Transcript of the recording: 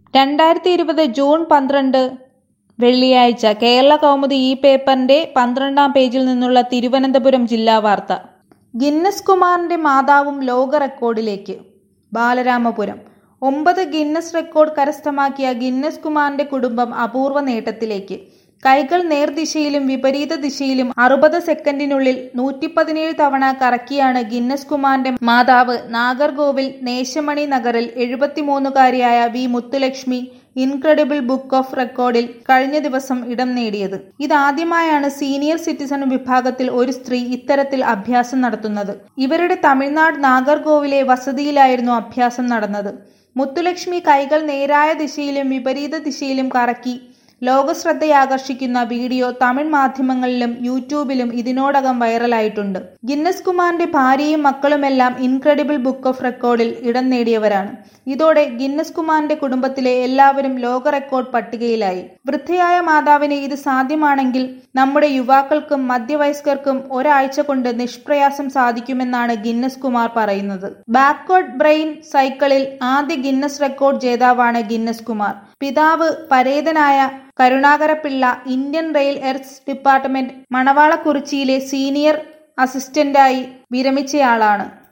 രണ്ടായിരത്തി ഇരുപത് ജൂൺ പന്ത്രണ്ട് വെള്ളിയാഴ്ച കേരള കൗമുദി ഈ പേപ്പറിന്റെ പന്ത്രണ്ടാം പേജിൽ നിന്നുള്ള തിരുവനന്തപുരം ജില്ലാ വാർത്ത ഗിന്നസ് കുമാറിന്റെ മാതാവും ലോക റെക്കോർഡിലേക്ക് ബാലരാമപുരം ഒമ്പത് ഗിന്നസ് റെക്കോർഡ് കരസ്ഥമാക്കിയ ഗിന്നസ് കുമാറിന്റെ കുടുംബം അപൂർവ നേട്ടത്തിലേക്ക് കൈകൾ നേർദിശയിലും വിപരീത ദിശയിലും അറുപത് സെക്കൻഡിനുള്ളിൽ നൂറ്റി പതിനേഴ് തവണ കറക്കിയാണ് ഗിന്നസ് കുമാറിന്റെ മാതാവ് നാഗർകോവിൽ നേശമണി നഗറിൽ എഴുപത്തിമൂന്നുകാരിയായ V Muthulakshmi incredible book of റെക്കോർഡിൽ കഴിഞ്ഞ ദിവസം ഇടം നേടിയത് ഇതാദ്യമായാണ് സീനിയർ സിറ്റിസൺ വിഭാഗത്തിൽ ഒരു സ്ത്രീ ഇത്തരത്തിൽ അഭ്യാസം നടത്തുന്നത് ഇവരുടെ തമിഴ്നാട് നാഗർകോവിലെ വസതിയിലായിരുന്നു അഭ്യാസം നടന്നത് മുത്തുലക്ഷ്മി കൈകൾ നേരായ ദിശയിലും വിപരീത ദിശയിലും കറക്കി ലോകശ്രദ്ധയാകർഷിക്കുന്ന വീഡിയോ തമിഴ് മാധ്യമങ്ങളിലും യൂട്യൂബിലും ഇതിനോടകം വൈറലായിട്ടുണ്ട് ഗിന്നസ് കുമാറിന്റെ ഭാര്യയും മക്കളുമെല്ലാം ഇൻക്രെഡിബിൾ ബുക്ക് ഓഫ് റെക്കോർഡിൽ ഇടം നേടിയവരാണ് ഇതോടെ ഗിന്നസ് കുമാറിന്റെ കുടുംബത്തിലെ എല്ലാവരും ലോക റെക്കോർഡ് പട്ടികയിലായി വൃദ്ധയായ മാതാവിന് ഇത് സാധ്യമാണെങ്കിൽ നമ്മുടെ യുവാക്കൾക്കും മധ്യവയസ്കർക്കും ഒരാഴ്ച കൊണ്ട് നിഷ്പ്രയാസം സാധിക്കുമെന്നാണ് ഗിന്നസ് കുമാർ പറയുന്നത് ബാക്ക്വേർഡ് ബ്രെയിൻ സൈക്കിളിൽ ആദ്യ ഗിന്നസ് റെക്കോർഡ് ജേതാവാണ് ഗിന്നസ് കുമാർ പിതാവ് പരേതനായ Karunakarapillai Indian rare earth department മണവാളക്കുറിച്ചിയിലെ സീനിയർ അസിസ്റ്റന്റായി വിരമിച്ചയാളാണ്